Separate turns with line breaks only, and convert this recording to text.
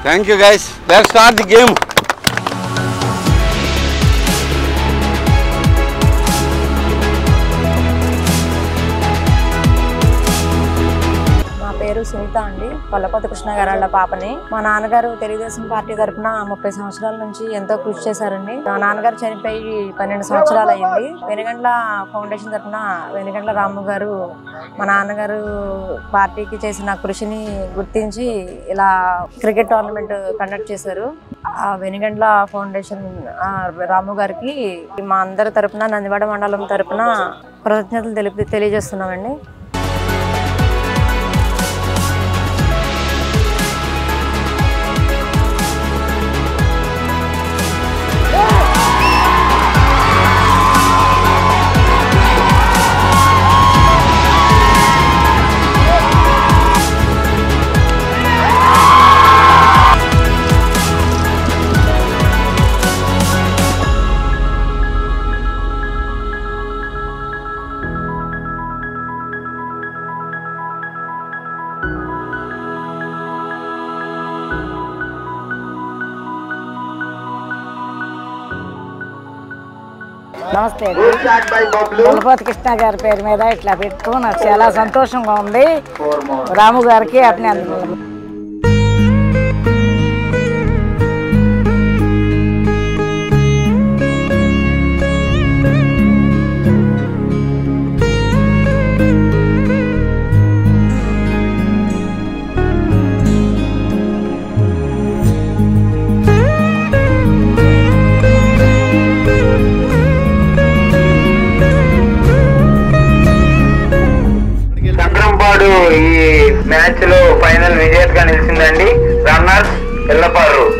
thank you guys let start the game
నా పేరు సునీత అండి పల్లపతి కృష్ణ గారు వాళ్ళ పాపని మా నాన్నగారు తెలుగుదేశం పార్టీ తరఫున ముప్పై సంవత్సరాల నుంచి ఎంతో కృషి చేశారండి మా నాన్నగారు చనిపోయి పన్నెండు సంవత్సరాలు అయింది వెనుగండ్ల ఫౌండేషన్ తరఫున వెనుగండ్ల రాము గారు మా నాన్నగారు పార్టీకి చేసిన కృషిని గుర్తించి ఇలా క్రికెట్ టోర్నమెంట్ కండక్ట్ చేశారు ఆ వెనుగండ్ల ఫౌండేషన్ ఆ రాము గారికి మా అందరి తరపున నందివాడ మండలం తరపున కృతజ్ఞతలు తెలిపి తెలియజేస్తున్నామండి
నమస్తే అండి కులపతి కృష్ణ గారి పేరు మీద ఇట్లా పెట్టు నాకు చాలా సంతోషంగా ఉంది రాము గారికి అభినందనలు
చంద్రంపాడు ఈ మ్యాచ్ లో ఫైనల్ విజేతగా నిలిచిందండి రన్నర్స్ ఎల్లపారు